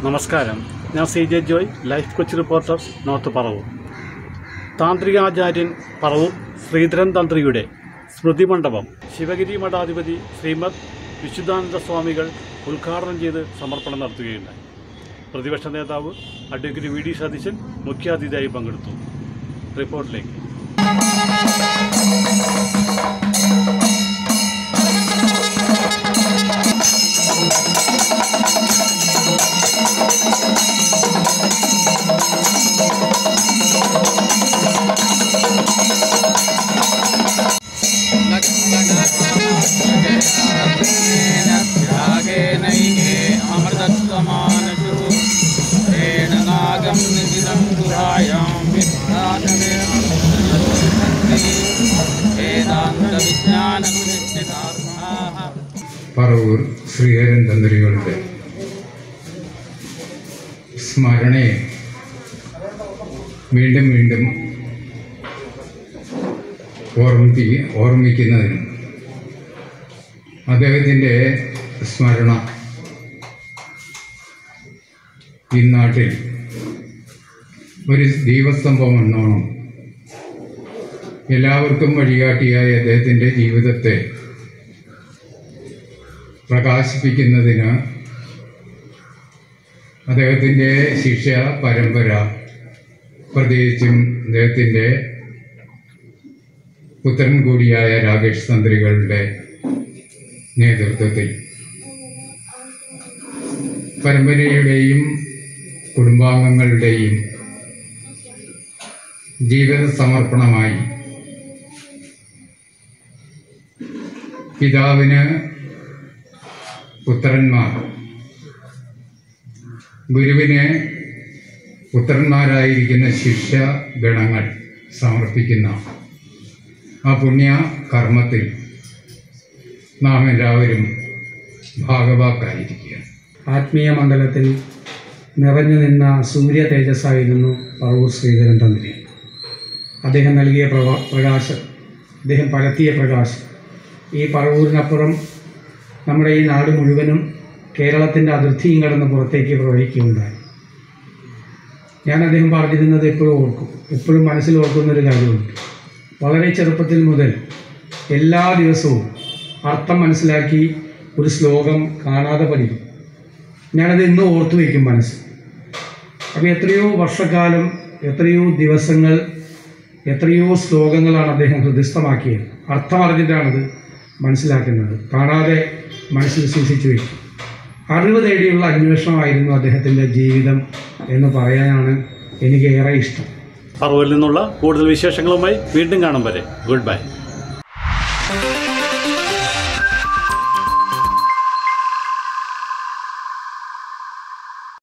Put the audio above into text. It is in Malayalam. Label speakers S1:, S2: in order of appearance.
S1: നമസ്കാരം ഞാൻ C J Joy life Kochi reporter north Paravur താന്ത്രികാചാര്യൻ പറവൂർ ശ്രീധരൻ തന്ത്രിയുടെ സ്മൃതി മണ്ഡപം ശിവഗിരി മഠാധിപതി ശ്രീമദ് വിശുദ്ധാനന്ദ സ്വാമികൾ ഉദ്ഘാടനം ചെയ്ത് സമർപ്പണം നടത്തുകയുണ്ടായി പ്രതിപക്ഷ നേതാവ് അഡ്വക്കേറ്റ് വി ഡി സതീശൻ മുഖ്യാതിഥിയായി പങ്കെടുത്തു റിപ്പോർട്ടിലേക്ക്
S2: ത്യാഗേനൈകേ അമൃതത്വമാനശു നാഗം നിധിതം ഗുഹായാം വേദാന്ത വിജ്ഞാന
S3: പറവൂർ ശ്രീഹരൻ തന്ത്രികളുടെ സ്മരണയെ വീണ്ടും വീണ്ടും ഓർമ്മിപ്പി ഓർമ്മിക്കുന്നതിനും അദ്ദേഹത്തിൻ്റെ സ്മരണ ഈ നാട്ടിൽ ഒരു ദീപസ്തംഭം എന്നോണം എല്ലാവർക്കും വഴികാട്ടിയായ അദ്ദേഹത്തിൻ്റെ ജീവിതത്തെ പ്രകാശിപ്പിക്കുന്നതിന് അദ്ദേഹത്തിൻ്റെ ശിക്ഷ പരമ്പര പ്രത്യേകിച്ചും അദ്ദേഹത്തിൻ്റെ പുത്രൻ കൂടിയായ രാകേഷ് തന്ത്രികളുടെ നേതൃത്വത്തിൽ പരമ്പരയുടെയും കുടുംബാംഗങ്ങളുടെയും ജീവിത സമർപ്പണമായി പിതാവിന് പുത്രന്മാർ ഗുരുവിന് പുത്രന്മാരായിരിക്കുന്ന ശിഷ്യ ഗണങ്ങൾ സമർപ്പിക്കുന്ന ആ പുണ്യ കർമ്മത്തിൽ നാം എല്ലാവരും ഭാഗവാക്കായിരിക്കുക
S4: ആത്മീയ മണ്ഡലത്തിൽ നിറഞ്ഞു നിന്ന സൂര്യ തേജസ്സായിരുന്നു പറവൂർ ശ്രീധരൻ തന്ത്രി അദ്ദേഹം നൽകിയ പ്രവാ പ്രകാശം അദ്ദേഹം പരത്തിയ പ്രകാശം ഈ പറവൂരിനപ്പുറം നമ്മുടെ ഈ നാട് മുഴുവനും കേരളത്തിൻ്റെ അതിർത്തിയും കടന്ന് പുറത്തേക്ക് പ്രവഹിക്കുകയുണ്ടായി ഞാൻ അദ്ദേഹം പറഞ്ഞിരുന്നത് എപ്പോഴും ഓർക്കും എപ്പോഴും മനസ്സിൽ ഓർക്കുന്നൊരു കാര്യമുണ്ട് വളരെ ചെറുപ്പത്തിൽ മുതൽ എല്ലാ ദിവസവും അർത്ഥം മനസ്സിലാക്കി ഒരു ശ്ലോകം കാണാതെ പഠിക്കും ഞാനത് ഇന്നും ഓർത്തു വയ്ക്കും മനസ്സിൽ അപ്പോൾ എത്രയോ വർഷക്കാലം എത്രയോ ദിവസങ്ങൾ എത്രയോ ശ്ലോകങ്ങളാണ് അദ്ദേഹം ഹൃദയസ്ഥമാക്കിയത് അർത്ഥം അറിഞ്ഞിട്ടാണത് മനസ്സിലാക്കുന്നത് കാണാതെ മനസ്സിൽ സൂക്ഷിച്ചു വയ്ക്കും അറിവ് തേടിയുള്ള അന്വേഷണമായിരുന്നു അദ്ദേഹത്തിൻ്റെ ജീവിതം എന്ന് പറയാനാണ് എനിക്ക് ഏറെ ഇഷ്ടം
S1: പറവൂരിൽ നിന്നുള്ള കൂടുതൽ വിശേഷങ്ങളുമായി വീണ്ടും കാണും വരെ ഗുഡ് ബൈ